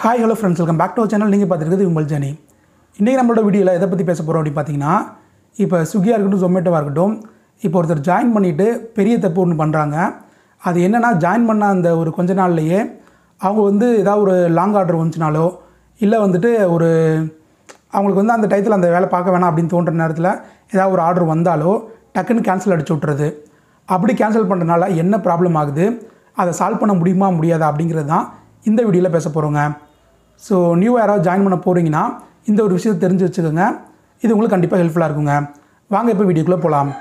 hi hello friends welcome back to channel நீங்கள் பார்த்துருக்குது உங்கள் ஜனி இன்றைக்கி நம்மளோட வீடியோவில் எதை பற்றி பேச போகிறோம் அப்படின்னு பார்த்தீங்கன்னா இப்போ ஸ்விக்கியாக இருக்கட்டும் ஜொமேட்டோவாக இருக்கட்டும் இப்போ ஒருத்தர் ஜாயின் பண்ணிவிட்டு பெரிய தப்பு ஒன்று பண்ணுறாங்க அது என்னென்னா ஜாயின் பண்ண அந்த ஒரு கொஞ்ச நாள்லையே அவங்க வந்து ஏதாவது ஒரு லாங் ஆர்டர் வந்துச்சுனாலோ இல்லை வந்துட்டு ஒரு அவங்களுக்கு வந்து அந்த டயத்தில் அந்த வேலை பார்க்க வேணாம் அப்படின்னு தோன்ற நேரத்தில் ஏதாவது ஒரு ஆர்டர் வந்தாலோ டக்குன்னு கேன்சல் அடிச்சு விட்றது அப்படி கேன்சல் பண்ணுறதுனால என்ன ப்ராப்ளம் ஆகுது அதை சால்வ் பண்ண முடியுமா முடியாதா அப்படிங்கிறது தான் இந்த வீடியோவில் பேச போகிறோங்க ஸோ நியூ யாராவது ஜாயின் பண்ண போகிறீங்கன்னா இந்த ஒரு விஷயத்தை தெரிஞ்சு வச்சுக்கோங்க இது உங்களுக்கு கண்டிப்பாக ஹெல்ப்ஃபுல்லாக இருக்குங்க வாங்க இப்போ வீடியோக்குள்ளே போகலாம்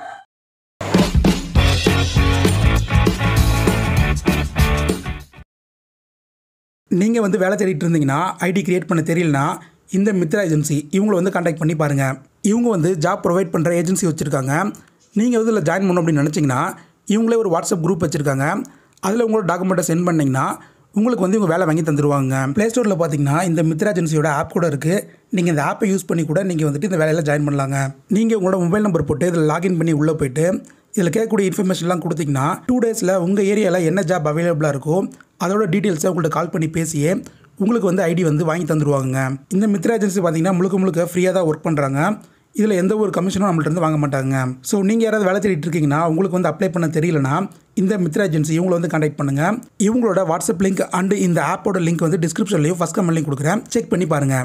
நீங்கள் வந்து வேலை தேடிட்டு இருந்தீங்கன்னா ஐடி கிரியேட் பண்ண தெரியலனா இந்த மித்ரா ஏஜென்சி இவங்களை வந்து காண்டாக்ட் பண்ணி பாருங்கள் இவங்க வந்து ஜாப் ப்ரொவைட் பண்ணுற ஏஜென்சி வச்சுருக்காங்க நீங்கள் வந்து இதில் ஜாயின் பண்ணணும் அப்படின்னு நினச்சிங்கன்னா இவங்களே ஒரு வாட்ஸ்அப் குரூப் வச்சுருக்காங்க அதில் உங்களோட டாக்குமெண்ட்டை சென்ட் பண்ணிங்கன்னா உங்களுக்கு வந்து இவங்க வேலை வாங்கி தந்துடுவாங்க ப்ளே ஸ்டோரில் பார்த்தீங்கன்னா இந்த மித்ரா ஏஜென்சியோட ஆப் கூட இருக்குது நீங்கள் இந்த ஆப்பை யூஸ் பண்ணி கூட நீங்கள் வந்துட்டு இந்த வேலையில் ஜாயின் பண்ணலாங்க நீங்கள் உங்களோட மொபைல் நம்பர் போட்டு இதில் லாகின் பண்ணி உள்ளே போயிட்டு இதில் கேட்கக்கூடிய இன்ஃபர்மேஷன்லாம் கொடுத்தீங்கன்னா டூ டேஸில் உங்கள் ஏரியாவில் என்ன ஜாப் அவைலபிளாக இருக்கோ அதோட டீட்டெயில்ஸை உங்கள்கிட்ட கால் பண்ணி பேசியே உங்களுக்கு வந்து ஐடி வந்து வாங்கி தந்துடுவாங்க இந்த மித்ரா ஏஜென்சி பார்த்தீங்கன்னா முழுக்க முழுக்க ஃப்ரீயாக தான் ஒர்க் பண்ணுறாங்க இதில் எந்த ஒரு கமிஷனும் நம்மள்ட்ட இருந்து வாங்க மாட்டாங்க ஸோ நீங்கள் யாராவது வேலை தேடிட்டு இருக்கீங்கன்னா உங்களுக்கு வந்து அப்ளை பண்ண தெரியலனா இந்த மித்ரா ஏஜென்சி இவங்களை வந்து கான்டாக்ட் பண்ணுங்கள் இவங்களோட வாட்ஸ்அப் லிங்க் அண்டு இந்த ஆப்போட லிங்க் வந்து டிஸ்கிரிப்ஷன்லையும் ஃபஸ்ட் கமெண்ட் கொடுக்குறேன் செக் பண்ணி பாருங்கள்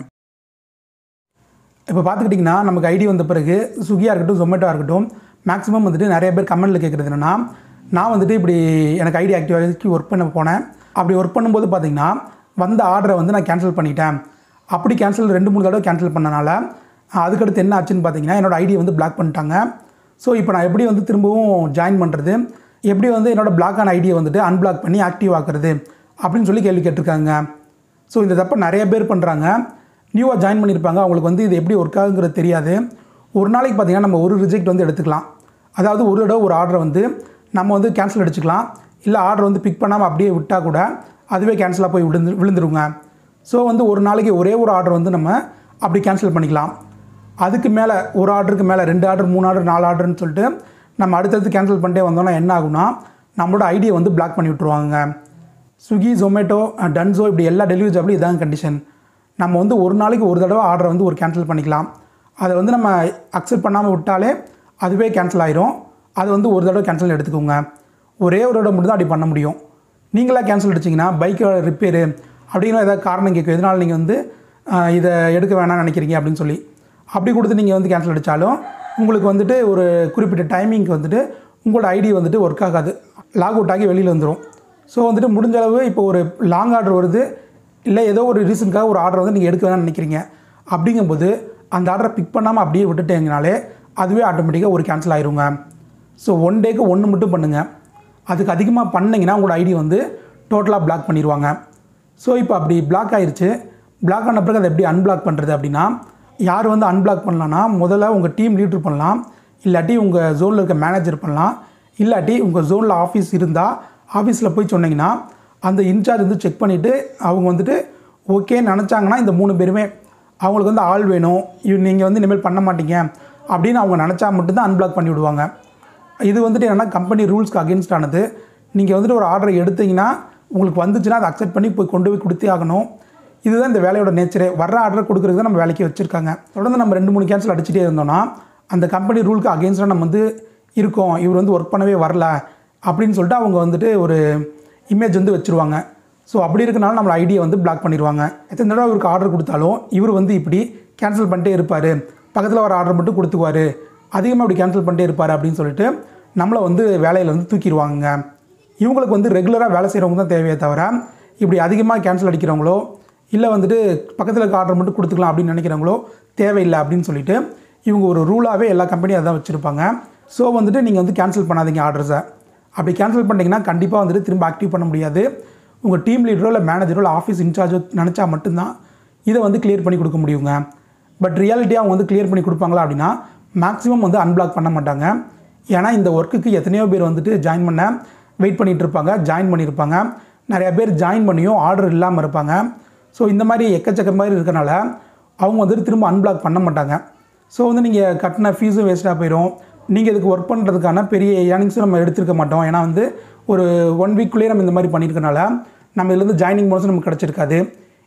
இப்போ பார்த்துக்கிட்டிங்கன்னா நமக்கு ஐடி வந்த பிறகு ஸ்விக்கியாக இருக்கட்டும் ஜொமேட்டோ இருக்கட்டும் மேக்ஸிமம் வந்துட்டு நிறைய பேர் கமெண்ட்டில் கேட்குறது என்னென்னா நான் வந்துட்டு இப்படி எனக்கு ஐடி ஆக்டிவ் ஆகி ஒர்க் பண்ண போனேன் அப்படி ஒர்க் பண்ணும்போது பார்த்தீங்கன்னா வந்த ஆர்டரை வந்து நான் கேன்சல் பண்ணிட்டேன் அப்படி கேன்சல் ரெண்டு மூணு தடவை கேன்சல் பண்ணனால அதுக்கடுத்து என்ன ஆச்சுன்னு பார்த்தீங்கன்னா என்னோடய ஐடியை வந்து பிளாக் பண்ணிட்டாங்க ஸோ இப்போ நான் எப்படி வந்து திரும்பவும் ஜாயின் பண்ணுறது எப்படி வந்து என்னோட பிளாக் ஆன ஐடியை வந்துட்டு அன்பிளாக் பண்ணி ஆக்டிவ் ஆக்குறது அப்படின்னு சொல்லி கேள்வி கேட்டிருக்காங்க ஸோ இந்த தப்பை நிறைய பேர் பண்ணுறாங்க நியூவாக ஜாயின் பண்ணியிருப்பாங்க அவங்களுக்கு வந்து இது எப்படி ஒர்க் ஆகுங்கிறது தெரியாது ஒரு நாளைக்கு பார்த்தீங்கன்னா நம்ம ஒரு ரிஜெக்ட் வந்து எடுத்துக்கலாம் அதாவது ஒரு தடவை ஒரு ஆர்டரை வந்து நம்ம வந்து கேன்சல் அடிச்சுக்கலாம் இல்லை ஆர்டர் வந்து பிக் பண்ணாமல் அப்படியே விட்டால் கூட அதுவே கேன்சலாக போய் விழுந்து விழுந்துருங்க ஸோ வந்து ஒரு நாளைக்கு ஒரே ஒரு ஆர்டர் வந்து நம்ம அப்படி கேன்சல் பண்ணிக்கலாம் அதுக்கு மேலே ஒரு ஆர்டருக்கு மேலே ரெண்டு ஆர்டர் மூணு ஆர்டர் நாலு ஆர்டர்னு சொல்லிட்டு நம்ம அடுத்தடுத்து கேன்சல் பண்ணிட்டே வந்தோம்னா என்ன ஆகும்னா நம்மளோட ஐடியை வந்து பிளாக் பண்ணி விட்ருவாங்க ஸ்விக்கி ஜொமேட்டோ டன்ஸோ இப்படி எல்லா டெலிவரி ஜாப்லையும் இதான் கண்டிஷன் நம்ம வந்து ஒரு நாளைக்கு ஒரு தடவை ஆர்டரை வந்து ஒரு கேன்சல் பண்ணிக்கலாம் அதை வந்து நம்ம அக்செப்ட் பண்ணாமல் விட்டாலே அதுவே கேன்சல் ஆயிரும் அது வந்து ஒரு தடவை கேன்சல் எடுத்துக்கோங்க ஒரே ஒரு தடவை மட்டும் தான் அப்படி பண்ண முடியும் நீங்களாக கேன்சல் அடிச்சிங்கன்னா பைக்கை ரிப்பேரு அப்படிங்கிற ஏதாவது காரணம் கேட்கும் எதனால் நீங்கள் வந்து ஆஹ், இதை எடுக்க வேணாம்னு நினைக்கிறீங்க அப்படின்னு சொல்லி அப்படி கொடுத்து நீங்கள் வந்து கேன்சல் அடித்தாலும் உங்களுக்கு வந்துட்டு ஒரு குறிப்பிட்ட டைமிங்க்கு வந்துட்டு உங்களோட ஐடி வந்துட்டு ஒர்க் ஆகாது லாக் அவுட் ஆகி வெளியில் வந்துடும் ஸோ வந்துட்டு முடிஞ்ச அளவு இப்போ ஒரு லாங் ஆர்டர் வருது இல்லை ஏதோ ஒரு ரீசனுக்காக ஒரு ஆர்டர் வந்து நீங்கள் எடுக்க வேணாம்னு நினைக்கிறீங்க அப்படிங்கும்போது அந்த ஆர்டரை பிக் பண்ணாமல் அப்படியே விட்டுட்டீங்கனாலே அதுவே ஆட்டோமேட்டிக்காக ஒரு கேன்சல் ஆயிருங்க ஸோ ஒன் டேக்கு ஒன்று மட்டும் பண்ணுங்கள் அதுக்கு அதிகமாக பண்ணிங்கன்னா உங்களோட ஐடி வந்து டோட்டலாக பிளாக் பண்ணிடுவாங்க ஸோ இப்போ அப்படி பிளாக் ஆயிருச்சு பிளாக் ஆன பிறகு அதை எப்படி அன்பிளாக் பண்ணுறது அப்படின்னா யார் வந்து அன்பிளாக் பண்ணலான்னா முதல்ல உங்கள் டீம் லீடர் பண்ணலாம் இல்லாட்டி உங்கள் ஜோனில் இருக்க மேனேஜர் பண்ணலாம் இல்லாட்டி உங்கள் ஜோனில் ஆஃபீஸ் இருந்தால் ஆஃபீஸில் போய் சொன்னீங்கன்னா அந்த இன்சார்ஜ் வந்து செக் பண்ணிவிட்டு அவங்க வந்துட்டு ஓகேன்னு நினச்சாங்கன்னா இந்த மூணு பேருமே அவங்களுக்கு வந்து ஆள் வேணும் நீங்கள் வந்து இனிமேல் பண்ண மாட்டீங்க அப்படின்னு அவங்க நினச்சா மட்டும்தான் அன்பிளாக் பண்ணி விடுவாங்க இது வந்துட்டு என்னென்னா கம்பெனி ரூல்ஸ்க்கு அகேன்ஸ்ட் ஆனது நீங்கள் வந்துட்டு ஒரு ஆர்டரை எடுத்தீங்கன்னா உங்களுக்கு வந்துச்சுன்னா அதை அக்செப்ட் பண்ணி போய் கொண்டு போய் கொடுத்தே ஆகணும் இதுதான் இந்த வேலையோட நேச்சரே வர்ற ஆர்டர் கொடுக்குறது தான் நம்ம வேலைக்கு வச்சுருக்காங்க தொடர்ந்து நம்ம ரெண்டு மூணு கேன்சல் அடிச்சுட்டே இருந்தோம்னா அந்த கம்பெனி ரூலுக்கு அகேன்ஸ்டாக நம்ம வந்து இருக்கோம் இவர் வந்து ஒர்க் பண்ணவே வரல அப்படின்னு சொல்லிட்டு அவங்க வந்துட்டு ஒரு இமேஜ் வந்து வச்சுருவாங்க ஸோ அப்படி இருக்கனால நம்மளோட ஐடியை வந்து பிளாக் பண்ணிடுவாங்க எத்தனை தடவை இவருக்கு ஆர்டர் கொடுத்தாலும் இவர் வந்து இப்படி கேன்சல் பண்ணிட்டே இருப்பார் பக்கத்தில் வர ஆர்டர் மட்டும் கொடுத்துக்குவார் அதிகமாக இப்படி கேன்சல் பண்ணிட்டே இருப்பார் அப்படின்னு சொல்லிட்டு நம்மளை வந்து வேலையில் வந்து தூக்கிடுவாங்க இவங்களுக்கு வந்து ரெகுலராக வேலை செய்கிறவங்க தான் தேவையே தவிர இப்படி அதிகமாக கேன்சல் அடிக்கிறவங்களோ இல்லை வந்துட்டு பக்கத்தில் இருக்க ஆர்டர் மட்டும் கொடுத்துக்கலாம் அப்படின்னு நினைக்கிறவங்களோ தேவையில்லை அப்படின்னு சொல்லிட்டு இவங்க ஒரு ரூலாகவே எல்லா கம்பெனியும் அதான் வச்சுருப்பாங்க ஸோ வந்துட்டு நீங்கள் வந்து கேன்சல் பண்ணாதீங்க ஆர்டர்ஸை அப்படி கேன்சல் பண்ணிட்டீங்கன்னா கண்டிப்பாக வந்துட்டு திரும்ப ஆக்டிவ் பண்ண முடியாது உங்கள் டீம் லீடரோ இல்லை மேனேஜரோ இல்லை ஆஃபீஸ் இன்சார்ஜோ நினச்சா மட்டும்தான் இதை வந்து கிளியர் பண்ணி கொடுக்க முடியுங்க பட் ரியாலிட்டியாக அவங்க வந்து கிளியர் பண்ணி கொடுப்பாங்களா அப்படின்னா மேக்ஸிமம் வந்து அன்பிளாக் பண்ண மாட்டாங்க ஏன்னா இந்த ஒர்க்குக்கு எத்தனையோ பேர் வந்துட்டு ஜாயின் பண்ண வெயிட் பண்ணிட்டு இருப்பாங்க ஜாயின் பண்ணியிருப்பாங்க நிறைய பேர் ஜாயின் பண்ணியும் ஆர்டர் இல்லாமல் இருப்பாங்க ஸோ இந்த மாதிரி எக்கச்சக்க மாதிரி இருக்கனால அவங்க வந்துட்டு திரும்ப அன்பிளாக் பண்ண மாட்டாங்க ஸோ வந்து நீங்கள் கட்டின ஃபீஸும் வேஸ்ட்டாக போயிடும் நீங்கள் இதுக்கு ஒர்க் பண்ணுறதுக்கான பெரிய ஏர்னிங்ஸும் நம்ம எடுத்திருக்க மாட்டோம் ஏன்னா வந்து ஒரு ஒன் வீக்குள்ளேயே நம்ம இந்த மாதிரி பண்ணியிருக்கனால நம்ம இதுலேருந்து ஜாயினிங் போனஸும் நமக்கு கிடச்சிருக்காது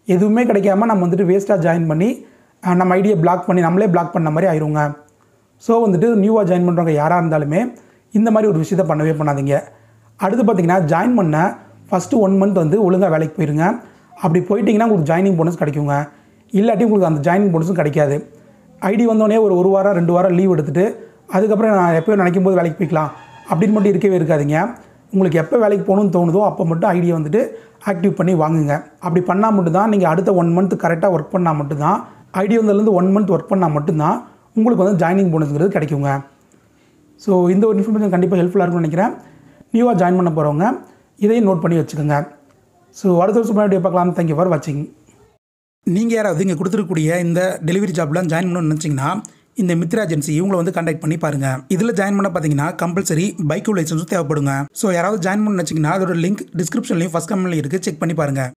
எதுவுமே கிடைக்காம நம்ம வந்துட்டு வேஸ்ட்டாக ஜாயின் பண்ணி அஹ், நம்ம ஐடியை பிளாக் பண்ணி நம்மளே பிளாக் பண்ண மாதிரி ஆயிருங்க ஸோ வந்துட்டு நியூவாக ஜாயின் பண்ணுறவங்க யாராக இருந்தாலுமே இந்த மாதிரி ஒரு விஷயத்த பண்ணவே பண்ணாதீங்க அடுத்து பார்த்தீங்கன்னா ஜாயின் பண்ண ஃபஸ்ட்டு ஒன் மந்த் வந்து ஒழுங்காக வேலைக்கு போயிருங்க அப்படி போயிட்டீங்கன்னா உங்களுக்கு ஜாயினிங் போனஸ் கிடைக்குங்க இல்லாட்டி உங்களுக்கு அந்த ஜாயினிங் போனஸும் கிடைக்காது ஐடி வந்தோடனே ஒரு ஒரு வாரம் ரெண்டு வாரம் லீவ் எடுத்துட்டு அதுக்கப்புறம் நான் எப்போ நினைக்கும் போது வேலைக்கு போய்க்கலாம் அப்படின்னு மட்டும் இருக்கவே இருக்காதீங்க உங்களுக்கு எப்போ வேலைக்கு போகணும்னு தோணுதோ அப்போ மட்டும் ஐடியை வந்துட்டு ஆக்டிவ் பண்ணி வாங்குங்க அப்படி பண்ணால் மட்டும்தான் நீங்கள் அடுத்த ஒன் மந்த் கரெக்டாக ஒர்க் பண்ணால் மட்டும்தான் ஐடி வந்ததுலேருந்து ஒன் மந்த் ஒர்க் பண்ணால் மட்டும்தான் உங்களுக்கு வந்து ஜாயினிங் போனஸ்ங்கிறது கிடைக்குங்க ஸோ இந்த ஒரு இன்ஃபர்மேஷன் கண்டிப்பாக ஹெல்ப்ஃபுல்லாக இருக்கும்னு நினைக்கிறேன் நியூவாக ஜாயின் பண்ண போகிறவங்க இதையும் நோட் பண்ணி வச்சுக்கோங்க ஸோ அடுத்த வருஷம் முன்னாடி பார்க்கலாம் தேங்க்யூ ஃபார் வாட்சிங் நீங்கள் யாராவது இங்கே கொடுத்துருக்கக்கூடிய இந்த டெலிவரி ஜாப்லாம் ஜாயின் பண்ணணும்னு நினச்சிங்கன்னா இந்த மித்ரா ஏஜென்சி இவங்களை வந்து கான்டாக்ட் பண்ணி பாருங்க இதில் ஜாயின் பண்ண பார்த்தீங்கன்னா கம்பல்சரி பைக்கு லைசன்ஸும் தேவைப்படுங்க ஸோ யாராவது ஜாயின் பண்ண நினச்சிங்கன்னா அதோட லிங்க் டிஸ்கிரிப்ஷன்லையும் ஃபஸ்ட் கமெண்ட்லையும் இருக்குது செக் பண்ணி பாருங்க